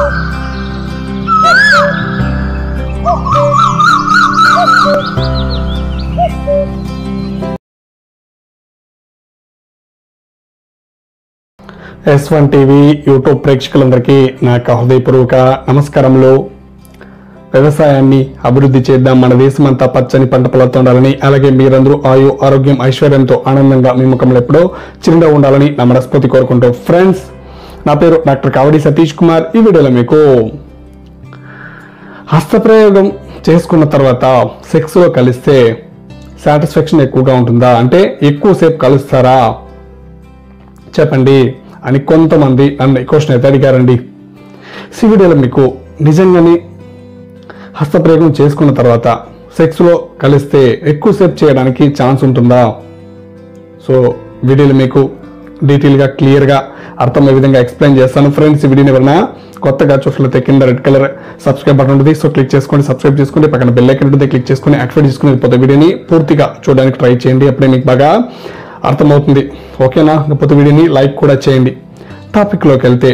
yes one TV YouTube ప్రేక్షకులందరికీ నా యొక్క హృదయపూర్వక నమస్కారములు వ్యవసాయాన్ని అభివృద్ధి చేద్దాం మన దేశమంతా పచ్చని పంట పొలాలతో ఉండాలని అలాగే మీరందరూ ఆయు ఆరోగ్యం ఐశ్వర్యంతో ఆనందంగా మీ ముఖంలో ఎప్పుడో చిరుగా ఉండాలని నా మనస్ఫూర్తి కోరుకుంటూ ఫ్రెండ్స్ నా పేరు డాక్టర్ కావడి సతీష్ కుమార్ ఈ వీడియోలో మీకు హస్తప్రయోగం చేసుకున్న తర్వాత సెక్స్లో కలిస్తే సాటిస్ఫాక్షన్ ఎక్కువగా ఉంటుందా అంటే ఎక్కువసేపు కలుస్తారా చెప్పండి అని కొంతమంది నన్ను ఈ క్వశ్చన్ అయితే అడిగారండి ఈ వీడియోలో మీకు నిజంగానే హస్తప్రయోగం చేసుకున్న తర్వాత సెక్స్లో కలిస్తే ఎక్కువసేపు చేయడానికి ఛాన్స్ ఉంటుందా సో వీడియోలో మీకు డీటెయిల్గా క్లియర్గా అర్థమయ్యే విధంగా ఎక్స్ప్లెయిన్ చేస్తాను ఫ్రెండ్స్ ఈ వీడియోని ఎవరైనా కొత్తగా చూసినట్లయితే కింద రెడ్ కలర్ సబ్స్క్రైబ్ బటన్ ఉంటుంది సో క్లిక్ చేసుకోండి సబ్స్క్రైబ్ చేసుకోండి పక్కన బెల్ ఐకన్ ఉంటుంది క్లిక్ చేసుకుని యాక్టివేట్ చేసుకుని పోతే వీడియోని పూర్తిగా చూడడానికి ట్రై చేయండి అప్పుడే మీకు బాగా అర్థమవుతుంది ఓకేనా పోతే వీడియోని లైక్ కూడా చేయండి టాపిక్లోకి వెళ్తే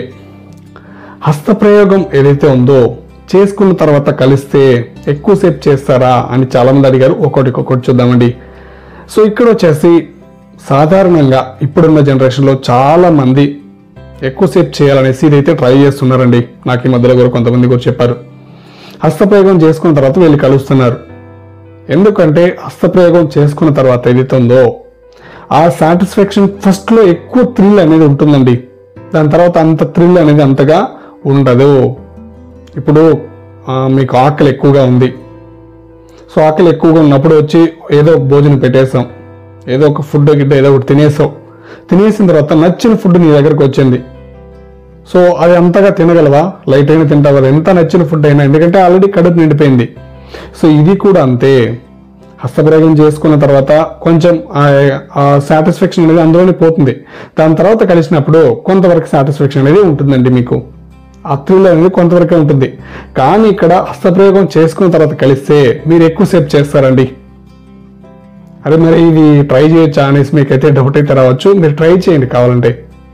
హస్తప్రయోగం ఏదైతే ఉందో చేసుకున్న తర్వాత కలిస్తే ఎక్కువసేపు చేస్తారా అని చాలామంది అడిగారు ఒక్కొక్కటి ఒక్కొక్కటి చూద్దామండి సో ఇక్కడ వచ్చేసి సాధారణంగా ఇప్పుడున్న జనరేషన్లో చాలా మంది ఎక్కువసేపు చేయాలనేసి ఇదైతే ట్రై చేస్తున్నారండి నాకు ఈ మధ్యలో కూడా కొంతమంది కూడా చెప్పారు హస్తప్రయోగం చేసుకున్న తర్వాత వీళ్ళు కలుస్తున్నారు ఎందుకంటే హస్తప్రయోగం చేసుకున్న తర్వాత ఏదైతే ఉందో ఆ సాటిస్ఫాక్షన్ ఫస్ట్లో ఎక్కువ థ్రిల్ అనేది ఉంటుందండి దాని తర్వాత అంత థ్రిల్ అనేది అంతగా ఉండదు ఇప్పుడు ఆ, మీకు ఆకలి ఎక్కువగా ఉంది సో ఆకలి ఎక్కువగా ఉన్నప్పుడు వచ్చి ఏదో ఒక భోజనం పెట్టేసాం ఏదో ఒక ఫుడ్ గిడ్డ ఏదో ఒకటి తినేసావు తినేసిన తర్వాత నచ్చిన ఫుడ్ నీ దగ్గరకు వచ్చింది సో అది అంతగా తినగలవా లైట్ అయినా తింటావు కదా ఎంత నచ్చిన ఫుడ్ అయినా ఎందుకంటే ఆల్రెడీ కడుపు నిండిపోయింది సో ఇది కూడా అంతే హస్తప్రయోగం చేసుకున్న తర్వాత కొంచెం ఆ సాటిస్ఫాక్షన్ అనేది అందులోనే పోతుంది దాని తర్వాత కలిసినప్పుడు కొంతవరకు సాటిస్ఫాక్షన్ అనేది ఉంటుందండి మీకు ఆ థ్రిల్ అనేది కొంతవరకే ఉంటుంది కానీ ఇక్కడ హస్తప్రయోగం చేసుకున్న తర్వాత కలిస్తే మీరు ఎక్కువసేపు చేస్తారండి అదే మరి ఇది ట్రై చేయొచ్చా అనేసి మీకైతే డౌట్ అయితే రావచ్చు మీరు ట్రై చేయండి కావాలంటే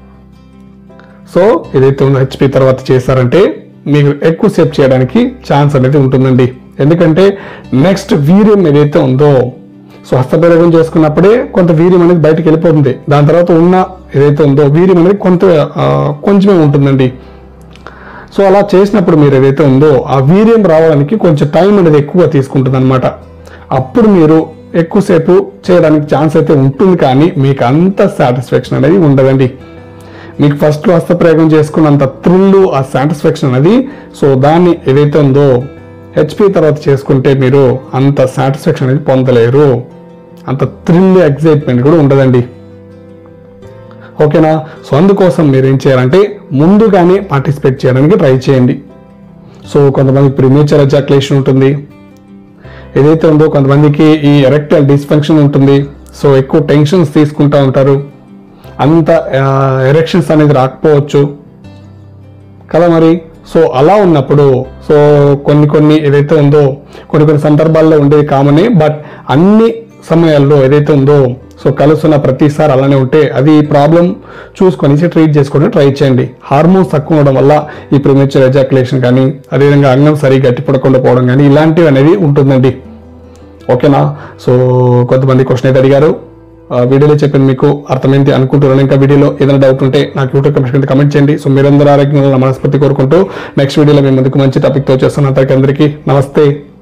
సో ఏదైతే ఉందో హెచ్పి తర్వాత చేస్తారంటే మీకు ఎక్కువసేపు చేయడానికి ఛాన్స్ అనేది ఉంటుందండి ఎందుకంటే నెక్స్ట్ వీర్యం ఏదైతే ఉందో సో హస్తప్రయోగం చేసుకున్నప్పుడే కొంత వీర్యం అనేది బయటకు వెళ్ళిపోతుంది దాని తర్వాత ఉన్న ఏదైతే ఉందో వీర్యం అనేది కొంత ఆ, కొంచెమే ఉంటుందండి సో అలా చేసినప్పుడు మీరు ఏదైతే ఉందో ఆ వీర్యం రావడానికి కొంచెం టైం అనేది ఎక్కువగా తీసుకుంటుంది అనమాట అప్పుడు మీరు ఎక్కువసేపు చేయడానికి ఛాన్స్ అయితే ఉంటుంది కానీ మీకు అంత సాటిస్ఫాక్షన్ అనేది ఉండదండి మీకు ఫస్ట్ హస్తప్రయోగం చేసుకున్నంత థ్రిల్ ఆ సాటిస్ఫాక్షన్ అనేది సో దాన్ని ఏదైతే ఉందో హెచ్పి తర్వాత చేసుకుంటే మీరు అంత సాటిస్ఫాక్షన్ అనేది పొందలేరు అంత థ్రిల్ ఎగ్జైట్మెంట్ కూడా ఉండదండి ఓకేనా సో అందుకోసం మీరు ఏం చేయాలంటే ముందుగానే పార్టిసిపేట్ చేయడానికి ట్రై చేయండి సో కొంతమంది ప్రిమేచర్ ఎజాక్యులేషన్ ఉంటుంది ఏదైతే ఉందో కొంతమందికి ఈ ఎరెక్టల్ డిస్ఫంక్షన్ ఉంటుంది సో ఎక్కువ టెన్షన్స్ తీసుకుంటా ఉంటారు అంత ఎరెక్షన్స్ అనేది రాకపోవచ్చు కదా మరి సో అలా ఉన్నప్పుడు సో కొన్ని కొన్ని ఏదైతే ఉందో కొన్ని కొన్ని సందర్భాల్లో ఉండేది కామనే బట్ అన్ని సమయాల్లో ఏదైతే ఉందో సో కలుస్తున్న ప్రతిసారి అలానే ఉంటే అది ప్రాబ్లం చూసుకొని ట్రీట్ చేసుకోవడం ట్రై చేయండి హార్మోన్స్ తక్కువ ఉండడం వల్ల ఈ ప్రిమేచర్ ఎజాకులేషన్ కానీ అదేవిధంగా అంగం సరిగా గట్టిపడకుండా పోవడం కానీ ఇలాంటివి అనేది ఉంటుందండి ఓకేనా సో కొంతమంది క్వశ్చన్ అయితే అడిగారు ఆ, వీడియోలో చెప్పింది మీకు అర్థమైంది అనుకుంటున్నాను ఇంకా వీడియోలో ఏదైనా డౌట్ ఉంటే నాకు యూట్యూబ్ కమెంట్ కింద కమెంట్ చేయండి సో మీరందరూ ఆరోగ్యంగా ఉన్న మనస్ఫూర్తి కోరుకుంటూ నెక్స్ట్ వీడియోలో మీ ముందుకు మంచి టాపిక్తో చేస్తున్న అందరికీ నమస్తే